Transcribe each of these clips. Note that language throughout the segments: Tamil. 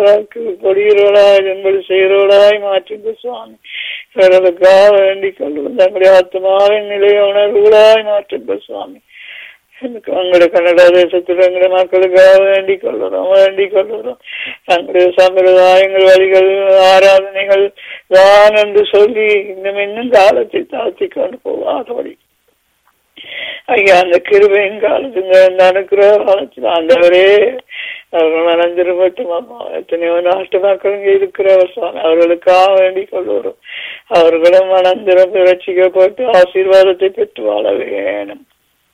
பொடியரோடாய் என்பது செய்கிறோடாய் மாற்றுங்க சுவாமி பிறருக்காக வேண்டிக் கொள்ளும் தங்களுடைய ஆத்மாவின் நிலைய உணர்வுகளாய் மாற்றுங்க சுவாமி எனக்கு எங்களுடைய கன்னடா தேசத்தில் எங்களுடைய மக்களுக்காக வேண்டிக் கொள்ளுறோம் வேண்டிக் கொள்ளுறோம் தங்களுடைய சம்பிரதாயங்கள் வழிகள் ஆராதனைகள் தான் என்று சொல்லி இன்னும் இன்னும் காலத்தை தாழ்த்தி கொண்டு போவாதபடி ஐயா அந்த கிருபையின் காலத்துங்க இந்த அனுக்கிற காலத்தில் ஆண்டவரே அவர்கள் மனந்திரும்பட்டும் அம்மா எத்தனையோ நாட்டு மக்கள் இங்க இருக்கிறவர் சுவாமி அவர்களுக்காக வேண்டிக் கொள்வோரும் அவர்களும் மனந்திரம் ரட்சிக்கப்பட்டு ஆசீர்வாதத்தை பெற்று வாழ வேணும்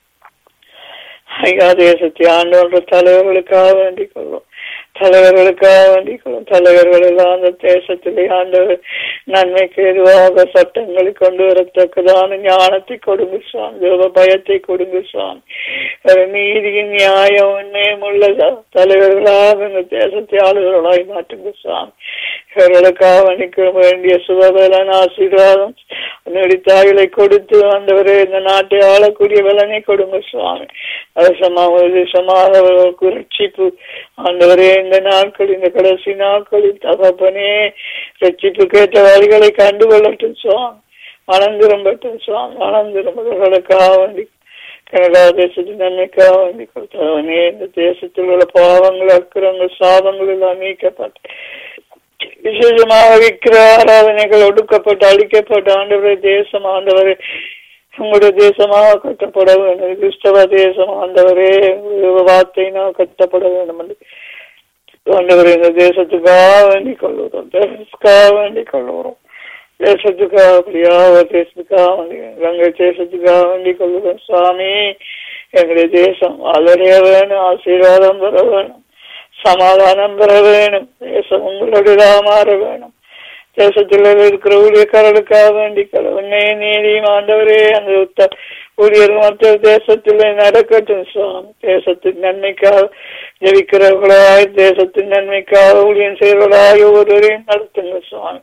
ஐயா தேசத்தை ஆண்டவன்ற தலைவர்களுக்காக வேண்டிக் கொள்வோம் தலைவர்களுக்காக வேண்டிக் கொள்ளும் தலைவர்கள் எல்லாம் அந்த தேசத்திலே ஆண்டவர் நன்மைக்கு எதுவாக சட்டங்களை கொண்டு வரத்தக்கதான ஞானத்தை கொடுங்க சுவாமி தேவ பயத்தை கொடுங்க சுவாமி ஒரு நீதியின் நியாயம் உண்மையும் உள்ளதா தலைவர்களாக இந்த தேசத்தை ஆளுநர்களாய் மாற்றுங்க சுவாமி இவர்களுக்காக நிற்க வேண்டிய சுபபலன் ஆசீர்வாதம் நெடித்தாய்களை கொடுத்து ஆண்டவரே இந்த நாட்டை ஆளக்கூடிய பலனை கொடுங்க சுவாமி அரசமாக தேசமாக அவர்களுக்கு ரட்சிப்பு ஆண்டவரே இந்த நாட்கள் இந்த கடைசி நாட்களில் தகப்பனே ரட்சிப்பு கேட்ட வழிகளை கண்டுகொள்ளட்டும் சுவாமி மனம் திரும்பட்டும் சுவாமி மனம் திரும்புவர்களுக்காக வேண்டி கனடா தேசத்தின் நன்மைக்காக வேண்டி கொடுத்தவனே இந்த தேசத்தில் உள்ள பாவங்கள் அக்கிரங்கள் சாபங்கள் எல்லாம் நீக்கப்பட்டு விசேஷமாக விக்கிர ஆராதனைகள் ஒடுக்கப்பட்டு அழிக்கப்பட்ட ஆண்டவரே தேசம் ஆண்டவரே உங்களுடைய தேசமாக கட்டப்பட வேண்டும் கிறிஸ்தவ தேசம் ஆண்டவரே வார்த்தையினால் கட்டப்பட வேண்டும் என்று ஆண்டவரே இந்த தேசத்துக்காக வேண்டிக் கொள்ளுறோம் தேசத்துக்காக வேண்டிக் கொள்ளுறோம் தேசத்துக்காக அப்படியாக தேசத்துக்காக வேண்டி கங்கை தேசத்துக்காக வேண்டிக் கொள்ளுறோம் சுவாமி எங்களுடைய தேசம் வளரைய வேணும் ஆசீர்வாதம் பெற வேணும் சமாதானம் பெற வேணும் தேசம் உங்களுடைய மாற வேணும் தேசத்தில் இருக்கிற ஊழியக்காரர்களுக்காக வேண்டி கடவுளே நீதியும் ஆண்டவரே அந்த உத்த ஊழியர்கள் மற்ற தேசத்தில் நடக்கட்டும் சுவாமி தேசத்தின் நன்மைக்காக ஜெபிக்கிறவர்களாய் தேசத்தின் நன்மைக்காக ஊழியம் செய்வர்களாய் ஒவ்வொருவரையும் நடத்துங்க சுவாமி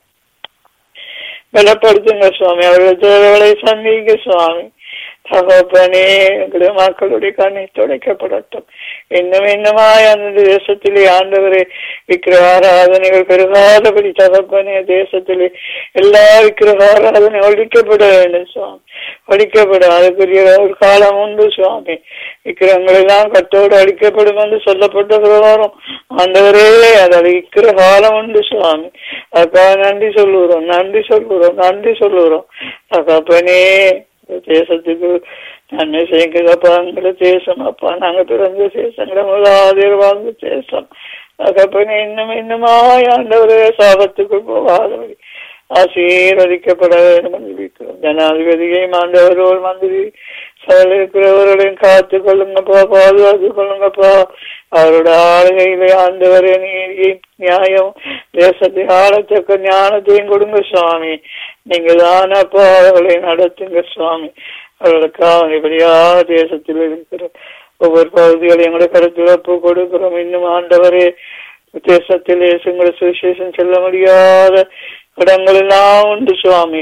பலப்படுத்துங்க சுவாமி அவர்கள் தேவைகளை சந்திங்க சுவாமி தகப்பனே எங்களுடைய மக்களுடைய கண்ணீர் துடைக்கப்படட்டும் இன்னும் இன்னமாய் அந்த தேசத்திலே ஆண்டவரே விக்கிரகாராதனைகள் பெருகாதபடி தகப்பனே தேசத்திலே எல்லா விக்கிரகாராதனை ஒழிக்கப்பட வேண்டும் சுவாமி ஒழிக்கப்பட அதுக்குரிய ஒரு காலம் உண்டு சுவாமி விக்கிரகங்கள் எல்லாம் கட்டோடு அழிக்கப்படும் என்று சொல்லப்பட்ட பிரகாரம் ஆண்டவரே அது அழிக்கிற காலம் உண்டு சுவாமி அதுக்காக நன்றி சொல்லுறோம் நன்றி சொல்லுறோம் நன்றி சொல்லுறோம் தகப்பனே தேசத்துக்கு நன்மை செய்யுங்கப்பா எங்களை தேசம் அப்பா நாங்க பிறந்த தேசங்களை முதலாதிர் வாழ்ந்த தேசம் தகப்பனே இன்னும் இன்னுமாய் ஆண்டவரே சாபத்துக்குள் போகாதபடி ஆசீர்வதிக்கப்பட வேண்டும் என்று இருக்கிறோம் ஜனாதிபதியையும் ஆண்டவரோடு மந்திரி இருக்கிறவர்களையும் காத்து கொள்ளுங்கப்பா பாதுகாத்து கொள்ளுங்கப்பா அவரோட ஆளுகையிலே ஆண்டவரே நீதி நியாயம் தேசத்தை ஆளத்தக்க ஞானத்தையும் கொடுங்க சுவாமி நீங்க தானப்பா அவர்களை நடத்துங்க சுவாமி அவர்களுக்காக இப்படியாக தேசத்தில் இருக்கிற ஒவ்வொரு பகுதிகளையும் எங்களை கருத்தில் ஒப்பு கொடுக்கிறோம் இன்னும் ஆண்டவரே தேசத்திலே உங்களை சுவிசேஷம் செல்ல முடியாத இடங்கள் எல்லாம் உண்டு சுவாமி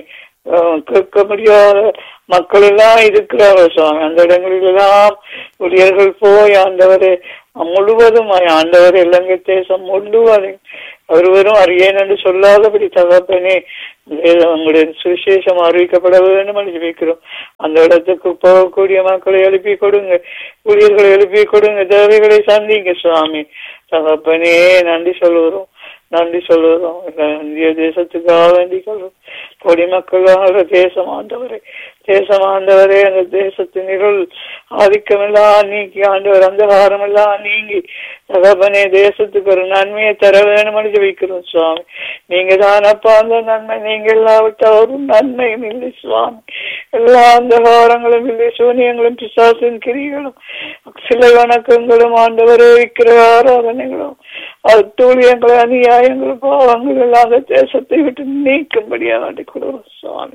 கேட்க முடியாத மக்கள் எல்லாம் இருக்கிறார்கள் சுவாமி அந்த இடங்களில் எல்லாம் ஊழியர்கள் போய் ஆண்டவரே முழுவதும் ஆண்டவர் இலங்கை தேசம் முழுவதும் ஒருவரும் அறியேன் என்று சொல்லாதபடி தகப்பனே உங்களுடைய சுவிசேஷம் அறிவிக்கப்பட வேண்டும் என்று வைக்கிறோம் அந்த இடத்துக்கு போகக்கூடிய மக்களை எழுப்பி கொடுங்க ஊழியர்களை எழுப்பி கொடுங்க தேவைகளை சந்திங்க சுவாமி தகப்பனே நன்றி சொல்லுறோம் நன்றி சொல்லுறோம் இந்திய தேசத்துக்காக வேண்டி கொள்வோம் குடிமக்களாக தேசம் ஆண்டவரே தேசம் ஆண்டவரே அந்த தேசத்தின் இருள் ஆதிக்கமெல்லாம் நீக்கி ஆண்டவர் அந்தகாரம் எல்லாம் நீங்கி தகப்பனே தேசத்துக்கு ஒரு நன்மையை தர வேணும்னு ஜெபிக்கிறோம் சுவாமி நீங்க தானப்பா அந்த நன்மை நீங்க இல்லாவிட்ட ஒரு நன்மையும் இல்லை சுவாமி எல்லா அந்தகாரங்களும் இல்லை சூனியங்களும் பிசாசின் கிரிகளும் சிலை வணக்கங்களும் ஆண்டவரே வைக்கிற ஆராதனைகளும் அத்தூழியங்களை அநியாயங்களும் பாவங்கள் எல்லாம் அந்த தேசத்தை விட்டு நீக்கும்படியா வேண்டிக் கொடுவோம் சுவாமி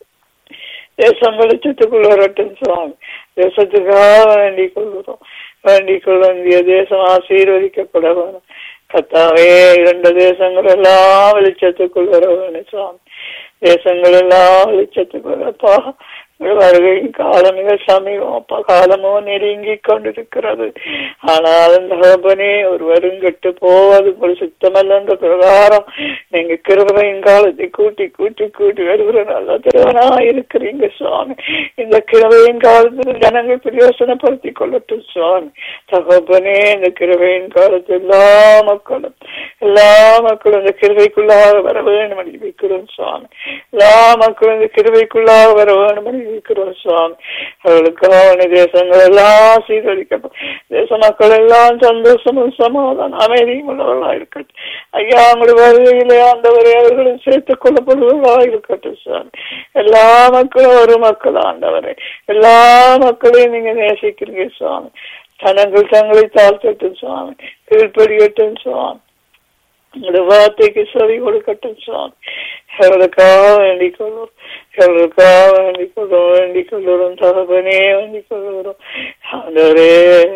தேசம் வெளிச்சத்துக்குள் வரட்டும் சுவாமி தேசத்துக்காக வேண்டிக் கொள்கிறோம் வேண்டிக் கொள்ள வேண்டிய தேசம் ஆசீர்வதிக்கப்பட வேணும் கத்தாவே இரண்டு தேசங்கள் எல்லாம் வெளிச்சத்துக்குள் வர வேணும் சுவாமி தேசங்கள் எல்லாம் வெளிச்சத்துக்குள் அப்பா வருகையின் காலம் மிக சமீபம் அப்பா காலமோ நெருங்கி கொண்டிருக்கிறது ஆனால் தகப்பனே ஒருவரும் கெட்டு போவது ஒரு சுத்தமல்ல என்ற பிரகாரம் நீங்க கிருபையின் காலத்தை கூட்டி கூட்டி கூட்டி வருகிற நல்ல திருவனா இருக்கிறீங்க சுவாமி இந்த கிருபையின் காலத்தில் ஜனங்கள் பிரயோசனப்படுத்திக் கொள்ளட்டும் சுவாமி தகப்பனே இந்த கிருபையின் காலத்தில் எல்லா மக்களும் எல்லா மக்களும் இந்த கிருபைக்குள்ளாக வர வேண்டும் என்று வைக்கிறோம் சுவாமி எல்லா மக்களும் இந்த கிருபைக்குள்ளாக வர வேண்டும் என்று வைக்கிறோம் சுவாமி அவர்களுக்கான தேசங்கள் எல்லாம் சீரழிக்கப்படும் தேச மக்கள் எல்லாம் சந்தோஷமும் சமாதானம் அமைதியும் உள்ளவர்களா இருக்கட்டும் ஐயா அவங்களுடைய வருகையிலே ஆண்டவரை அவர்களும் சேர்த்துக் கொள்ளப்படுவர்களா இருக்கட்டும் சுவாமி எல்லா மக்களும் ஒரு மக்கள் ஆண்டவரை எல்லா மக்களையும் நீங்க நேசிக்கிறீங்க சுவாமி தனங்கள் தங்களை தாழ்த்தட்டும் சுவாமி கீழ்ப்படியட்டும் சுவாமி உங்களுடைய வார்த்தைக்கு செவி கொடுக்கட்டும் சுவாமி எவருக்காக வேண்டிக் கொள்வோம் எவருக்காக வேண்டிக் கொள்வோம் வேண்டிக் கொள்ளுறோம் தகப்பனே வேண்டிக் கொள்ளுறோம் ஆண்டவரே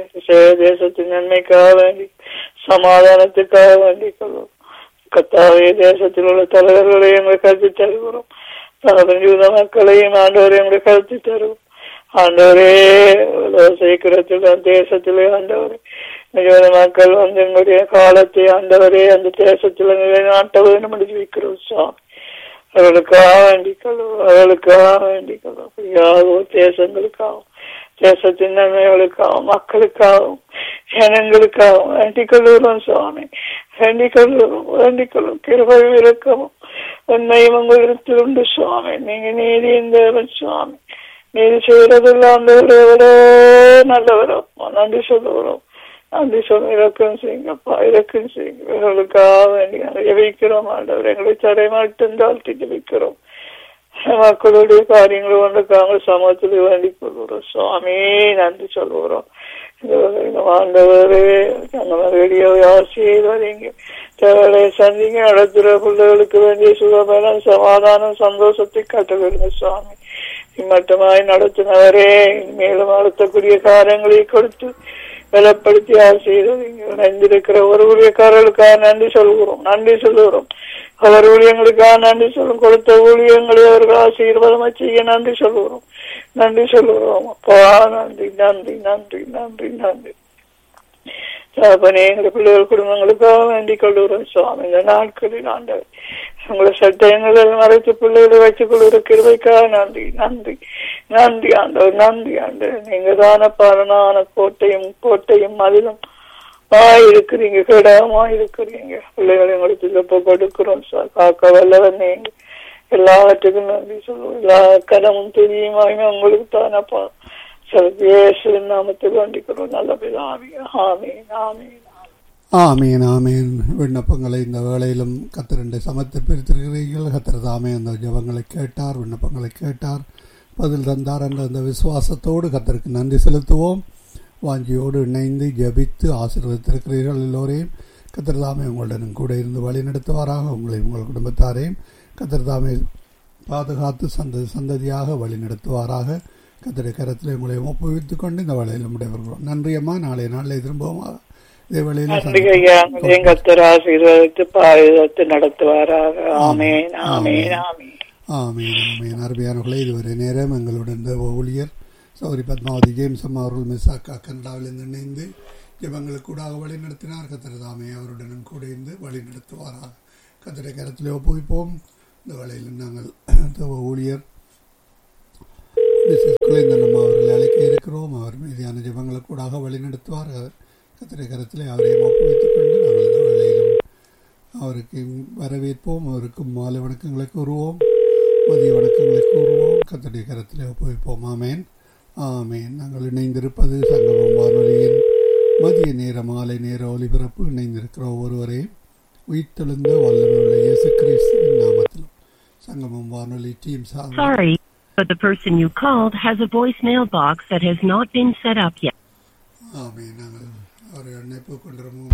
தேசத்தின் நன்மைக்காக வேண்டி சமாதானத்துக்காக வேண்டிக் கொள்வோம் கத்தாவே தேசத்தில் உள்ள தலைவர்களை எங்களை கருத்து தருகிறோம் தகவல் யூத மக்களையும் ஆண்டவரை எங்களை கருத்து தருவோம் ஆண்டவரே சீக்கிரத்தில் தேசத்திலே ஆண்டவரே நிஜ மக்கள் வந்து எங்களுடைய காலத்தை ஆண்டவரே அந்த தேசத்தில் நிலைநாட்ட வேண்டும் என்று வைக்கிறோம் சுவாமி அவர்களுக்காக வேண்டிக்கொள்ளும் அவர்களுக்காக வேண்டிக்கொள்ளும் அப்படியாகவோ தேசங்களுக்காகவும் தேசத்தின் நன்மைகளுக்காகவும் மக்களுக்காகவும் ஜனங்களுக்காகவும் வேண்டிக் கொள்ளுகிறோம் சுவாமி வேண்டிக் கொள்ளுகிறோம் வேண்டிக் கொள்ளும் கிருபையும் இருக்கவும் உண்மையும் உங்களிடத்தில் உண்டு சுவாமி நீங்க நீதியின் தேவன் சுவாமி நீதி செய்யறதெல்லாம் ஆண்டவரோட நல்லவரோ நன்றி சொல்லுகிறோம் நன்றி சொல்ல இறக்கம் செய்யுங்கப்பா இறக்கம் செய்யுங்க இவர்களுக்காக வேண்டி நாங்கள் ஜெபிக்கிறோம் ஆண்டவர் எங்களை தடை மட்டும் தாழ்த்தி ஜெபிக்கிறோம் மக்களுடைய காரியங்களை ஒன்றுக்காக சமூகத்தில் வேண்டிக் கொள்கிறோம் சுவாமி நன்றி சொல்லுகிறோம் ஆண்டவரே நாங்கள் ரேடியோவை ஆசீர்வதிங்க தேவையை சந்திங்க நடத்துகிற பிள்ளைகளுக்கு வேண்டிய சுகபலம் சமாதானம் சந்தோஷத்தை கட்டுவிடுங்க சுவாமி இம்மட்டமாய் நடத்தினவரே மேலும் நடத்தக்கூடிய காரியங்களை கொடுத்து பலப்படுத்தி ஆசீர்வதிங்க இணைந்திருக்கிற ஒரு ஊழியக்காரர்களுக்காக நன்றி சொல்கிறோம் நன்றி சொல்லுகிறோம் அவர் ஊழியங்களுக்காக நன்றி சொல்லும் கொடுத்த ஊழியங்களை அவர்கள் ஆசீர்வாதமா செய்ய நன்றி சொல்லுகிறோம் நன்றி சொல்லுகிறோம் அப்பா நன்றி நன்றி நன்றி நன்றி நன்றி சாப்பனே எங்கள் பிள்ளைகள் குடும்பங்களுக்காக வேண்டிக் கொள்ளுகிறோம் சுவாமி இந்த நாட்களில் ஆண்டவர் உங்களை சட்டங்களை மறைத்து பிள்ளைகளை வச்சுக் கொள்கிற கிருவைக்காக நன்றி நன்றி நன்றி ஆண்டவர் நன்றி ஆண்டவர் நீங்க தான பலனான கோட்டையும் கோட்டையும் மதிலும் இருக்கிறீங்க கிடமா இருக்கிறீங்க பிள்ளைகளை உங்களுக்கு இப்ப கொடுக்கிறோம் சார் காக்க வல்லவன் நீங்க எல்லாவற்றுக்கும் நன்றி சொல்லுவோம் எல்லா கடமும் தெரியுமாயுமே உங்களுக்கு தானப்பா சர்வேஸ்வரன் நாமத்தில் வேண்டிக்கிறோம் நல்ல பிதாமி ஆமீன் ஆமீன் ஆமீன் ஆமீன் விண்ணப்பங்களை இந்த வேளையிலும் கத்திரண்டை சமத்து பிரித்திருக்கிறீர்கள் கத்திர தாமே அந்த ஜபங்களை கேட்டார் விண்ணப்பங்களை கேட்டார் பதில் தந்தார் என்ற அந்த விசுவாசத்தோடு கத்தருக்கு நன்றி செலுத்துவோம் வாஞ்சியோடு இணைந்து ஜபித்து ஆசீர்வதித்திருக்கிறீர்கள் எல்லோரையும் கத்திரதாமே உங்களுடன் கூட இருந்து வழி நடத்துவாராக உங்களை உங்கள் குடும்பத்தாரையும் கத்திரதாமே பாதுகாத்து சந்த சந்ததியாக வழி நடத்துவாராக கத்திரை கரத்தில் உங்களை ஒப்புவித்துக் கொண்டு இந்த வேலையில் முடிவர்களோம் நன்றி அம்மா நாளைய நாளில் திரும்பவும் இதே வேளையில் கத்தர் ஆசீர்வதித்து பாதுகாத்து நடத்துவாராக ஆமேன் ஆமேன் ஆமேன் ஆமீன் ஆமீன் அருமையானவர்களே இதுவரை நேரம் எங்களுடன் இந்த ஊழியர் சௌரி பத்மாவதி ஜேம்ஸ் அம்மா அவர்கள் மிஸ்ஸாக்கா கனடாவிலிருந்து இணைந்து ஜபங்களுக்கு கூட வழி நடத்தினார் கத்திரதாமே அவருடனும் கூட இருந்து வழி நடத்துவாராக கத்திரை கரத்தில் ஒப்புவிப்போம் இந்த வேளையில் நாங்கள் ஊழியர் மிஸ்ஸஸ் குலேந்தன் அம்மா அவர்களை அழைக்க இருக்கிறோம் அவர் மீதியான ஜபங்களுக்கு கூட வழி நடத்துவார் கத்திரை கரத்தில் அவரையும் ஒப்புவித்துக் கொண்டு நாங்கள் இந்த வேளையிலும் அவருக்கு வரவேற்போம் அவருக்கு மாலை வணக்கங்களை கூறுவோம் மதிய வணக்கங்களை கூறுவோம் கத்தடைய கரத்தில் ஒப்புவிப்போம் ஆமேன் ஆமேன் நாங்கள் இணைந்திருப்பது சங்கமம் வானொலியின் மதிய நேர மாலை நேர ஒலிபரப்பு இணைந்திருக்கிற ஒருவரையும் உயிர்த்தெழுந்த வல்லமையுள்ள இயேசு கிறிஸ்துவின் நாமத்திலும் சங்கமம் வானொலி team Sorry, but the person you called has a voicemail box that has not been set up yet. ஆமே நாங்கள் அவரை அணைப்பு கொண்டிருப்போம்